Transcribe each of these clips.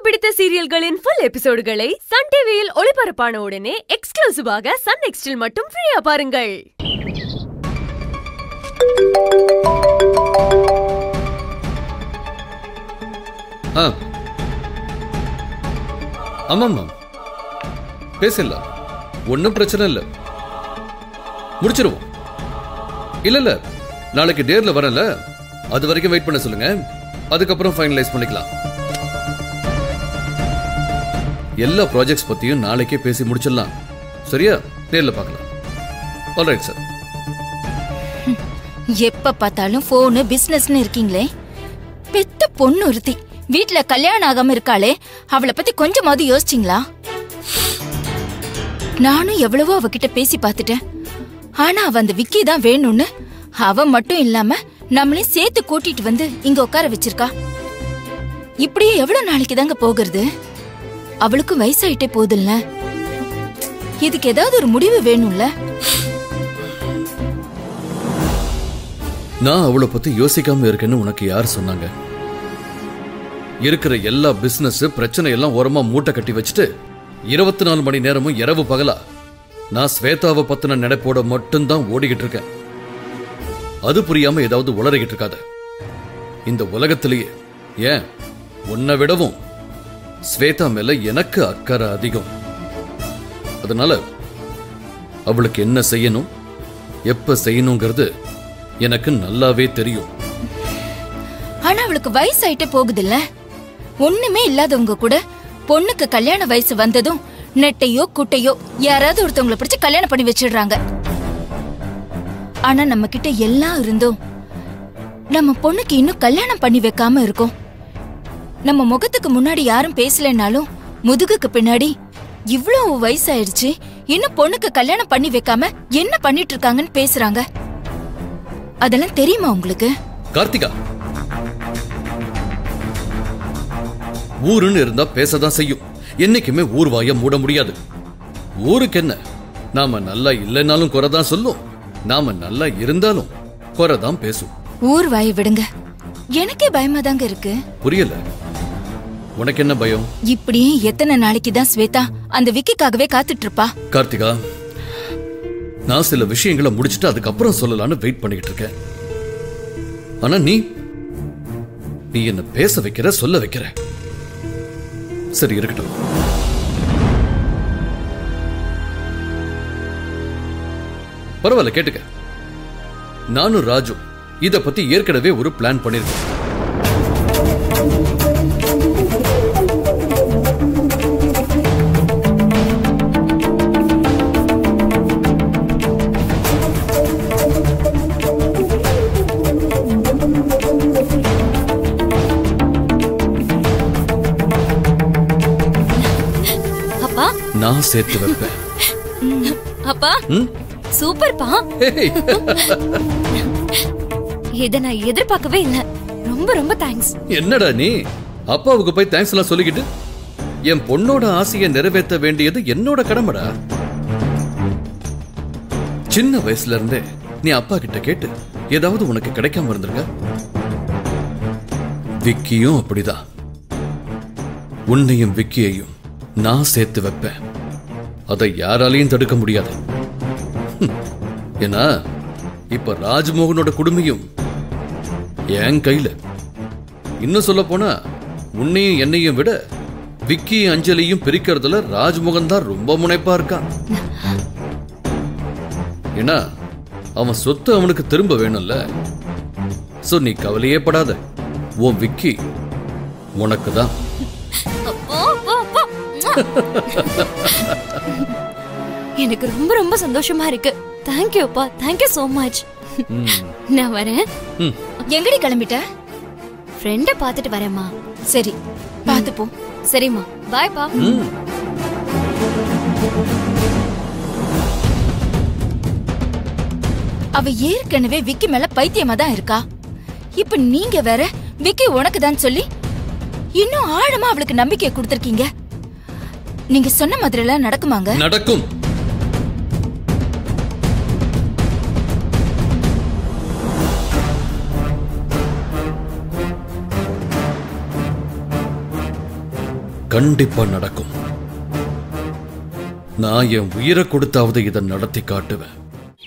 பிடித்த சீரியல்களின் full எபிசோடுகளை Sun டிவியில் ஒளிபரப்பான உடனே எக்ஸ்க்ளூசிவாக சன் நெக்ஸ்டில் மட்டும் ஃப்ரீயா பாருங்கள் ஆ ஆமாம்மா பேசிடலாம் ஒன்றும் பிரச்சனை இல்லை முடிச்சிருவோம் இல்ல இல்ல நாளைக்கு டேர்ல வரல அது வரைக்கும் வெயிட் பண்ண சொல்லுங்க அதுக்கப்புறம் ஃபைனலைஸ் பண்ணிக்கலாம் எல்லா ப்ராஜெக்ட்ஸ் பத்தியும் நாளைக்கே பேசி முடிச்சிடலாம் சரியா நேர்ல பார்க்கலாம் ஆல்ரைட் சார் எப்ப பார்த்தாலும் போனு பிசினஸ்னு இருக்கீங்களே பெத்த பொண்ணு ஒருத்தி வீட்ல கல்யாணம் ஆகாம இருக்காளே அவளை பத்தி கொஞ்சமாவது யோசிச்சிங்களா நானும் எவ்வளவோ அவகிட்ட பேசி பார்த்துட்டேன் ஆனா அவ அந்த விக்கி தான் வேணும்னு அவ மட்டும் இல்லாம நம்மளையும் சேர்த்து கூட்டிட்டு வந்து இங்க உட்கார வச்சிருக்கா இப்படியே எவ்வளவு நாளைக்கு தாங்க போகிறது அவளுக்கும் வயசாயிட்டே போகுதுல்ல இதுக்கு ஏதாவது ஒரு முடிவு வேணும்ல நான் அவளை பத்தி யோசிக்காம இருக்கேன்னு உனக்கு யார் சொன்னாங்க இருக்கிற எல்லா பிசினஸ் பிரச்சனை எல்லாம் ஓரமா மூட்டை கட்டி வச்சுட்டு இருபத்தி நாலு மணி நேரமும் இரவு பகலா நான் ஸ்வேதாவை பத்தின நினைப்போட மட்டும்தான் ஓடிக்கிட்டு இருக்கேன் அது புரியாம ஏதாவது உளறிக்கிட்டு இருக்காத இந்த உலகத்திலேயே ஏன் உன்னை விடவும் ஸ்வேதா மேல எனக்கு அக்கறை அதிகம் அதனால அவளுக்கு என்ன செய்யணும் எப்ப செய்யணுங்கிறது எனக்கு நல்லாவே தெரியும் ஆனா அவளுக்கு வயசாயிட்டே போகுதுல்ல ஒண்ணுமே இல்லாதவங்க கூட பொண்ணுக்கு கல்யாண வயசு வந்ததும் நெட்டையோ குட்டையோ யாராவது ஒருத்தவங்களை பிடிச்சு கல்யாணம் பண்ணி வச்சிடுறாங்க ஆனா நம்ம கிட்ட எல்லாம் இருந்தும் நம்ம பொண்ணுக்கு இன்னும் கல்யாணம் பண்ணி வைக்காம இருக்கோம் நம்ம முகத்துக்கு முன்னாடி யாரும் பேசலைனாலும் முதுகுக்கு பின்னாடி இவ்வளவு வயசாயிடுச்சு இன்னும் பொண்ணுக்கு கல்யாணம் பண்ணி வைக்காம என்ன பண்ணிட்டு இருக்காங்கன்னு பேசுறாங்க அதெல்லாம் தெரியுமா உங்களுக்கு கார்த்திகா ஊருன்னு இருந்தா பேசதான் செய்யும் என்னைக்குமே ஊர் வாய மூட முடியாது ஊருக்கு என்ன நாம நல்லா இல்லைனாலும் குறைதான் சொல்லும் நாம நல்லா இருந்தாலும் குறைதான் பேசும் ஊர் வாயை விடுங்க எனக்கே பயமா தாங்க இருக்கு புரியல உனக்கு என்ன பயம் இப்படியே எத்தனை நாளைக்கு தான் ஸ்வேதா அந்த விக்கிக்காகவே காத்துட்டு இருப்பா கார்த்திகா நான் சில விஷயங்களை முடிச்சிட்டு அதுக்கப்புறம் சொல்லலாம்னு வெயிட் பண்ணிக்கிட்டு இருக்கேன் ஆனா நீ நீ என்ன பேச வைக்கிற சொல்ல வைக்கிற சரி இருக்கட்டும் பரவாயில்ல கேட்டுக்க நானும் ராஜு இத பத்தி ஏற்கனவே ஒரு பிளான் பண்ணிருக்கேன் அப்பா நான் சேர்த்து வைப்பேன் அப்பா ம்? சூப்பர்ப்பா ஹேய். இத நான் எதிர்பார்க்கவே இல்ல ரொம்ப ரொம்ப தேங்க்ஸ் என்னடா நீ அப்பாவுக்கு போய் தேங்க்ஸ் எல்லாம் சொல்லிக்கிட்டு என் பொண்ணோட ஆசையை நிறைவேற்ற வேண்டியது என்னோட கடமைடா சின்ன வயசுல இருந்தே நீ அப்பா கிட்ட கேட்டு ஏதாவது உனக்கு கிடைக்காம இருந்திருக்க விக்கியும் அப்படிதான் உன்னையும் விக்கியையும் நான் சேர்த்து வைப்பேன் அதை யாராலையும் தடுக்க முடியாது ஹம். ஏன்னா இப்ப ராஜ்மோகனோட குடுமையும் என் கையில இன்னும் சொல்ல போனா உன்னையும் என்னையும் விட விக்கி அஞ்சலியும் பிரிக்கிறதுல ராஜ்மோகன் தான் ரொம்ப முனைப்பா இருக்கான் ஏன்னா அவன் சொத்து அவனுக்கு திரும்ப வேணும்ல சோ நீ கவலையே படாத உன் விக்கி உனக்கு தான் எனக்கு ரொம்ப ரொம்ப சந்தோஷமா இருக்கு தேங்க்யூ அப்பா தேங்க்யூ so மச் நான் வரேன் எங்கடி கிளம்பிட்ட ஃப்ரெண்ட பார்த்துட்டு வரேம்மா சரி பாத்து போ சரிம்மா பாய்ப்பா அவ ஏற்கனவே விக்கி மேல பைத்தியமா தான் இருக்கா இப்ப நீங்க வேற விக்கி உனக்கு தான் சொல்லி இன்னும் ஆழமா அவளுக்கு நம்பிக்கை கொடுத்திருக்கீங்க நீங்க சொன்ன மாதிரி எல்லாம் நடக்குமாங்க நடக்கும் கண்டிப்பா நடக்கும் நான் என் உயிரை கொடுத்தாவது இதை நடத்தி காட்டுவேன்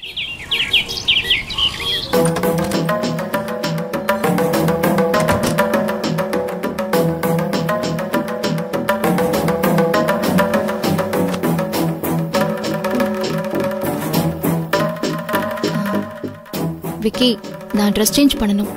விக்கி நான் ட்ரெஸ் சேஞ்ச் பண்ணணும்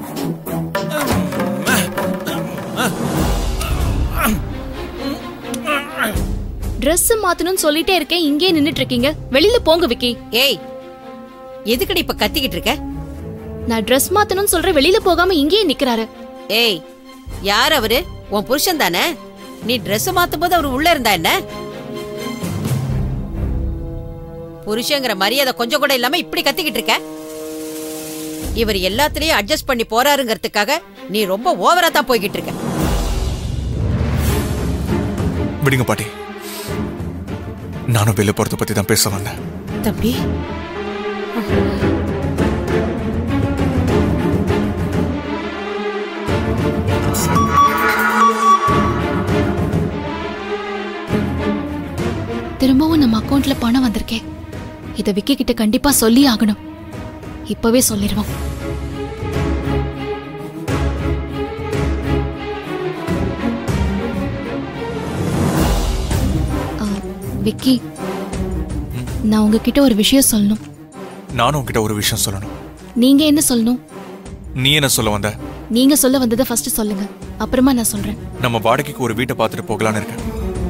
ட்ரெஸ் மாத்தணும்னு சொல்லிட்டே இருக்கேன் இங்கே நின்னுட்டு இருக்கீங்க வெளியில போங்க விக்கி ஏய் எதுக்கடி இப்ப கத்திக்கிட்டு இருக்க நான் ட்ரெஸ் மாத்தணும்னு சொல்றேன் வெளியில போகாம இங்கேயே நிக்கிறாரு ஏய் யார் அவரு உன் புருஷன் தானே நீ Dress மாத்தும் போது அவர் உள்ள இருந்தா என்ன புருஷங்கிற மரியாதை கொஞ்சம் கூட இல்லாம இப்படி கத்திக்கிட்டு இருக்க இவர் எல்லாத்துலயும் அட்ஜஸ்ட் பண்ணி போறாருங்கிறதுக்காக நீ ரொம்ப ஓவரா தான் போய்கிட்டு இருக்க விடுங்க பாட்டி நானும் வெளில போறத பத்தி தான் பேச வந்தேன் தம்பி திரும்பவும் நம்ம அக்கவுண்ட்ல பணம் வந்திருக்கேன் இத விக்கி கிட்ட கண்டிப்பா சொல்லி ஆகணும் இப்பவே சொல்லிடுவோம் ஆ, விக்கி நான் உங்ககிட்ட ஒரு விஷயம் சொல்லணும் நானும் உன்கிட்ட ஒரு விஷயம் சொல்லணும் நீங்க என்ன சொல்லணும் நீ என்ன சொல்ல வந்த நீங்க சொல்ல வந்ததை ஃபர்ஸ்ட் சொல்லுங்க அப்புறமா நான் சொல்றேன் நம்ம வாடகைக்கு ஒரு வீட்டை பார்த்துட்டு போகலான்னு இருக்கேன்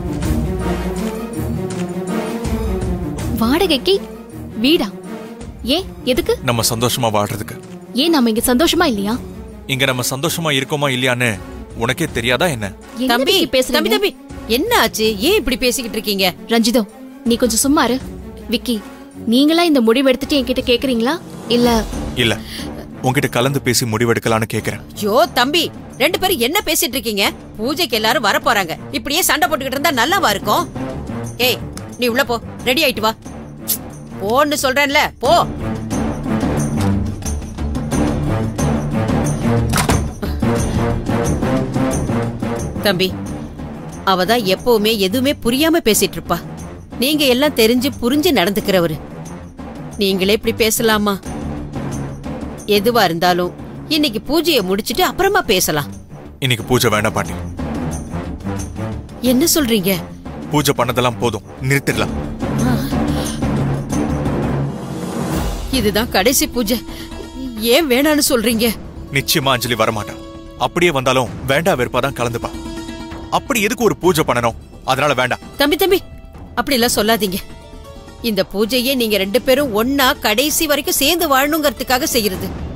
வாடகைக்கு வீடா ஏன் எதுக்கு நம்ம சந்தோஷமா வாழ்றதுக்கு ஏன் நாம இங்க சந்தோஷமா இல்லையா இங்க நம்ம சந்தோஷமா இருக்கோமா இல்லையான்னு உனக்கே தெரியாதா என்ன என்ன தம்பி விக்கி பேசுறீங்க? தம்பி தம்பி என்ன ஆச்சு ஏன் இப்படி பேசிக்கிட்டு இருக்கீங்க ரஞ்சிதோ நீ கொஞ்சம் சும்மா இரு விக்கி நீங்களா இந்த முடிவு எடுத்துட்டு என்கிட்ட கேக்குறீங்களா இல்ல இல்ல உன்கிட்ட கலந்து பேசி முடிவெடுக்கலான்னு கேக்குறேன் ஐயோ தம்பி ரெண்டு பேரும் என்ன பேசிட்டு இருக்கீங்க பூஜைக்கு எல்லாரும் வர போறாங்க இப்படியே சண்டை போட்டுக்கிட்டு இருந்தா நல்லாவா இருக்கும் ஏய் நீ உள்ள போ ரெடி ஆயிட்டு வா போன்னு சொல்றேன்ல போ தம்பி அவ தான் எப்பவுமே எதுவுமே புரியாம பேசிட்டு இருப்பா நீங்க எல்லாம் தெரிஞ்சு புரிஞ்சு நடந்துக்கிறவரு நீங்களே இப்படி பேசலாமா எதுவா இருந்தாலும் இன்னைக்கு பூஜையை முடிச்சிட்டு அப்புறமா பேசலாம் இன்னைக்கு பூஜை வேண்டாம் பாட்டி என்ன சொல்றீங்க பூஜை பண்ணதெல்லாம் போதும் நிறுத்திடலாம் இதுதான் கடைசி பூஜை ஏன் வேணான்னு சொல்றீங்க நிச்சயமா அஞ்சலி வரமாட்டான் அப்படியே வந்தாலும் வேண்டா வெறுப்பாதான் கலந்துப்பா அப்படி எதுக்கு ஒரு பூஜை பண்ணணும் அதனால வேண்டாம் தம்பி தம்பி அப்படி எல்லாம் சொல்லாதீங்க இந்த பூஜையே நீங்க ரெண்டு பேரும் ஒன்னா கடைசி வரைக்கும் சேர்ந்து வாழணுங்கிறதுக்காக செய்யறது